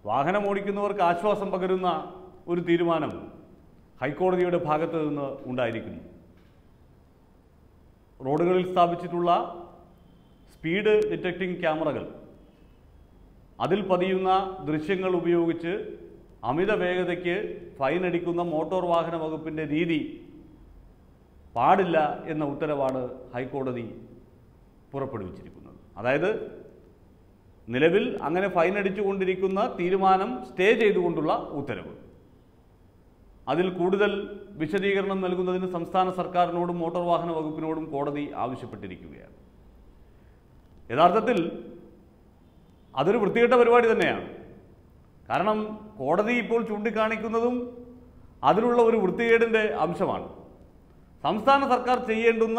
വാഹനം ഓടിക്കുന്നവർക്ക് ആശ്വാസം പകരുന്ന ഒരു തീരുമാനം ഹൈക്കോടതിയുടെ ഭാഗത്ത് നിന്ന് ഉണ്ടായിരിക്കുന്നു റോഡുകളിൽ സ്ഥാപിച്ചിട്ടുള്ള സ്പീഡ് ഡിറ്റക്റ്റിംഗ് ക്യാമറകൾ അതിൽ പതിയുന്ന ദൃശ്യങ്ങൾ ഉപയോഗിച്ച് അമിത വേഗതയ്ക്ക് ഫൈൻ അടിക്കുന്ന മോട്ടോർ വാഹന വകുപ്പിൻ്റെ രീതി പാടില്ല എന്ന ഉത്തരവാണ് ഹൈക്കോടതി പുറപ്പെടുവിച്ചിരിക്കുന്നത് അതായത് നിലവിൽ അങ്ങനെ ഫൈൻ അടിച്ചുകൊണ്ടിരിക്കുന്ന തീരുമാനം സ്റ്റേ ചെയ്തുകൊണ്ടുള്ള ഉത്തരവ് അതിൽ കൂടുതൽ വിശദീകരണം നൽകുന്നതിന് സംസ്ഥാന സർക്കാരിനോടും മോട്ടോർ വാഹന വകുപ്പിനോടും കോടതി ആവശ്യപ്പെട്ടിരിക്കുകയാണ് യഥാർത്ഥത്തിൽ അതൊരു വൃത്തികെട്ട പരിപാടി തന്നെയാണ് കാരണം കോടതി ഇപ്പോൾ ചൂണ്ടിക്കാണിക്കുന്നതും അതിലുള്ള ഒരു വൃത്തികേടിൻ്റെ അംശമാണ് സംസ്ഥാന സർക്കാർ ചെയ്യേണ്ടുന്ന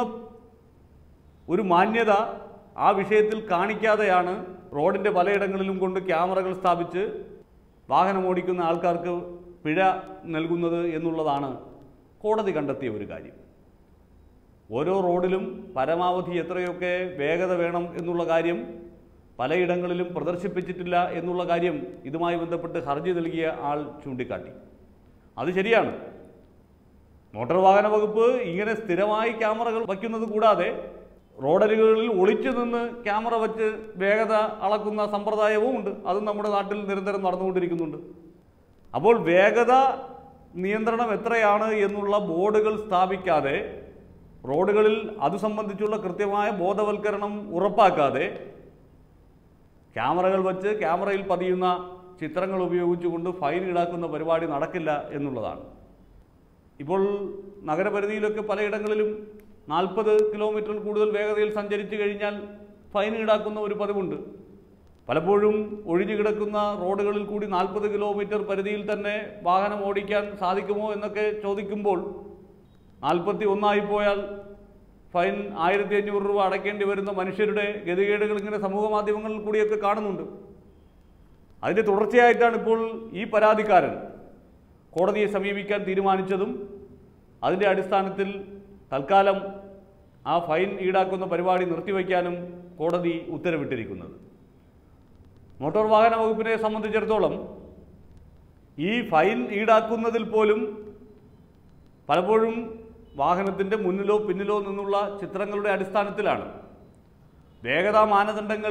ഒരു മാന്യത ആ വിഷയത്തിൽ കാണിക്കാതെയാണ് റോഡിൻ്റെ പലയിടങ്ങളിലും കൊണ്ട് ക്യാമറകൾ സ്ഥാപിച്ച് വാഹനം ഓടിക്കുന്ന ആൾക്കാർക്ക് പിഴ നൽകുന്നത് എന്നുള്ളതാണ് കോടതി കണ്ടെത്തിയ ഒരു കാര്യം ഓരോ റോഡിലും പരമാവധി എത്രയൊക്കെ വേഗത വേണം എന്നുള്ള കാര്യം പലയിടങ്ങളിലും പ്രദർശിപ്പിച്ചിട്ടില്ല എന്നുള്ള കാര്യം ഇതുമായി ബന്ധപ്പെട്ട് ഹർജി നൽകിയ ആൾ ചൂണ്ടിക്കാട്ടി അത് ശരിയാണ് മോട്ടോർ വാഹന വകുപ്പ് ഇങ്ങനെ സ്ഥിരമായി ക്യാമറകൾ വയ്ക്കുന്നത് കൂടാതെ റോഡരികളിൽ ഒളിച്ചു നിന്ന് ക്യാമറ വെച്ച് വേഗത അളക്കുന്ന സമ്പ്രദായവും ഉണ്ട് അതും നമ്മുടെ നാട്ടിൽ നിരന്തരം നടന്നുകൊണ്ടിരിക്കുന്നുണ്ട് അപ്പോൾ വേഗത നിയന്ത്രണം എത്രയാണ് എന്നുള്ള ബോർഡുകൾ സ്ഥാപിക്കാതെ റോഡുകളിൽ അത് സംബന്ധിച്ചുള്ള കൃത്യമായ ബോധവൽക്കരണം ഉറപ്പാക്കാതെ ക്യാമറകൾ വച്ച് ക്യാമറയിൽ പതിയുന്ന ചിത്രങ്ങൾ ഉപയോഗിച്ചുകൊണ്ട് ഫൈൻ ഈടാക്കുന്ന പരിപാടി നടക്കില്ല എന്നുള്ളതാണ് ഇപ്പോൾ നഗരപരിധിയിലൊക്കെ പലയിടങ്ങളിലും നാൽപ്പത് കിലോമീറ്ററിൽ കൂടുതൽ വേഗതയിൽ സഞ്ചരിച്ചു കഴിഞ്ഞാൽ ഫൈൻ ഈടാക്കുന്ന ഒരു പതിവുണ്ട് പലപ്പോഴും ഒഴിഞ്ഞു കിടക്കുന്ന റോഡുകളിൽ കൂടി നാൽപ്പത് കിലോമീറ്റർ പരിധിയിൽ തന്നെ വാഹനം ഓടിക്കാൻ സാധിക്കുമോ എന്നൊക്കെ ചോദിക്കുമ്പോൾ നാൽപ്പത്തി ഒന്നായി പോയാൽ ഫൈൻ ആയിരത്തി അഞ്ഞൂറ് രൂപ അടയ്ക്കേണ്ടി വരുന്ന മനുഷ്യരുടെ ഗതികേടുകൾ ഇങ്ങനെ സമൂഹ മാധ്യമങ്ങളിൽ കൂടിയൊക്കെ കാണുന്നുണ്ട് അതിൻ്റെ തുടർച്ചയായിട്ടാണ് ഇപ്പോൾ ഈ പരാതിക്കാരൻ കോടതിയെ സമീപിക്കാൻ തീരുമാനിച്ചതും അതിൻ്റെ അടിസ്ഥാനത്തിൽ തൽക്കാലം ആ ഫൈൻ ഈടാക്കുന്ന പരിപാടി നിർത്തിവെക്കാനും കോടതി ഉത്തരവിട്ടിരിക്കുന്നത് മോട്ടോർ വാഹന വകുപ്പിനെ സംബന്ധിച്ചിടത്തോളം ഈ ഫൈൻ ഈടാക്കുന്നതിൽ പോലും പലപ്പോഴും വാഹനത്തിൻ്റെ മുന്നിലോ പിന്നിലോ നിന്നുള്ള ചിത്രങ്ങളുടെ അടിസ്ഥാനത്തിലാണ് വേഗതാ മാനദണ്ഡങ്ങൾ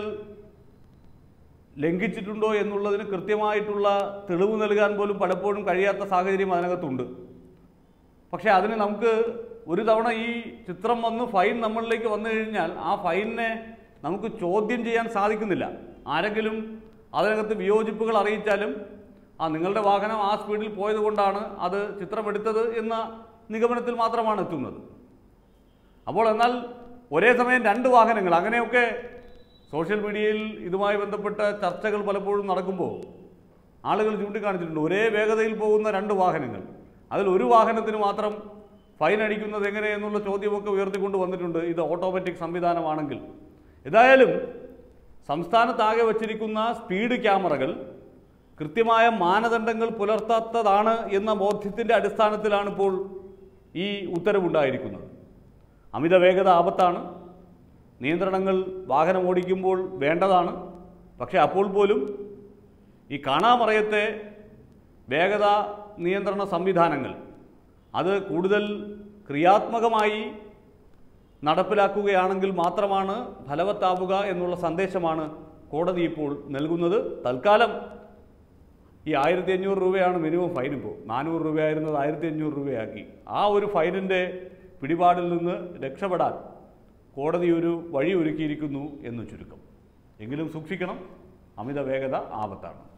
ലംഘിച്ചിട്ടുണ്ടോ എന്നുള്ളതിന് കൃത്യമായിട്ടുള്ള തെളിവ് നൽകാൻ പോലും പലപ്പോഴും കഴിയാത്ത സാഹചര്യം അതിനകത്തുണ്ട് പക്ഷേ അതിന് നമുക്ക് ഒരു തവണ ഈ ചിത്രം വന്ന് ഫൈൻ നമ്മളിലേക്ക് വന്നു കഴിഞ്ഞാൽ ആ ഫൈനിനെ നമുക്ക് ചോദ്യം ചെയ്യാൻ സാധിക്കുന്നില്ല ആരെങ്കിലും അതിനകത്ത് വിയോജിപ്പുകൾ അറിയിച്ചാലും ആ നിങ്ങളുടെ വാഹനം ആ സ്പീഡിൽ പോയത് കൊണ്ടാണ് അത് ചിത്രമെടുത്തത് എന്ന നിഗമനത്തിൽ മാത്രമാണ് എത്തുന്നത് അപ്പോൾ എന്നാൽ ഒരേ സമയം രണ്ട് വാഹനങ്ങൾ അങ്ങനെയൊക്കെ സോഷ്യൽ മീഡിയയിൽ ഇതുമായി ബന്ധപ്പെട്ട ചർച്ചകൾ പലപ്പോഴും നടക്കുമ്പോൾ ആളുകൾ ചൂണ്ടിക്കാണിച്ചിട്ടുണ്ട് ഒരേ വേഗതയിൽ പോകുന്ന രണ്ട് വാഹനങ്ങൾ അതിൽ ഒരു വാഹനത്തിന് മാത്രം ഫൈൻ അടിക്കുന്നത് എങ്ങനെ എന്നുള്ള ചോദ്യമൊക്കെ ഉയർത്തിക്കൊണ്ട് വന്നിട്ടുണ്ട് ഇത് ഓട്ടോമാറ്റിക് സംവിധാനമാണെങ്കിൽ ഏതായാലും സംസ്ഥാനത്താകെ വച്ചിരിക്കുന്ന സ്പീഡ് ക്യാമറകൾ കൃത്യമായ മാനദണ്ഡങ്ങൾ പുലർത്താത്തതാണ് എന്ന ബോധ്യത്തിൻ്റെ അടിസ്ഥാനത്തിലാണ് ഇപ്പോൾ ഈ ഉത്തരവുണ്ടായിരിക്കുന്നത് അമിത വേഗത ആപത്താണ് നിയന്ത്രണങ്ങൾ വാഹനം ഓടിക്കുമ്പോൾ വേണ്ടതാണ് പക്ഷേ അപ്പോൾ പോലും ഈ കാണാമറയത്തെ വേഗത നിയന്ത്രണ സംവിധാനങ്ങൾ അത് കൂടുതൽ ക്രിയാത്മകമായി നടപ്പിലാക്കുകയാണെങ്കിൽ മാത്രമാണ് ഫലവത്താവുക എന്നുള്ള സന്ദേശമാണ് കോടതി ഇപ്പോൾ നൽകുന്നത് തൽക്കാലം ഈ ആയിരത്തി അഞ്ഞൂറ് രൂപയാണ് മിനിമം ഫൈൻ ഇപ്പോൾ നാനൂറ് രൂപയായിരുന്നത് ആയിരത്തി അഞ്ഞൂറ് രൂപയാക്കി ആ ഒരു ഫൈനിൻ്റെ പിടിപാടിൽ നിന്ന് രക്ഷപ്പെടാൻ കോടതി ഒരു വഴി ഒരുക്കിയിരിക്കുന്നു എന്ന് ചുരുക്കം എങ്കിലും സൂക്ഷിക്കണം അമിത വേഗത ആപത്താണ്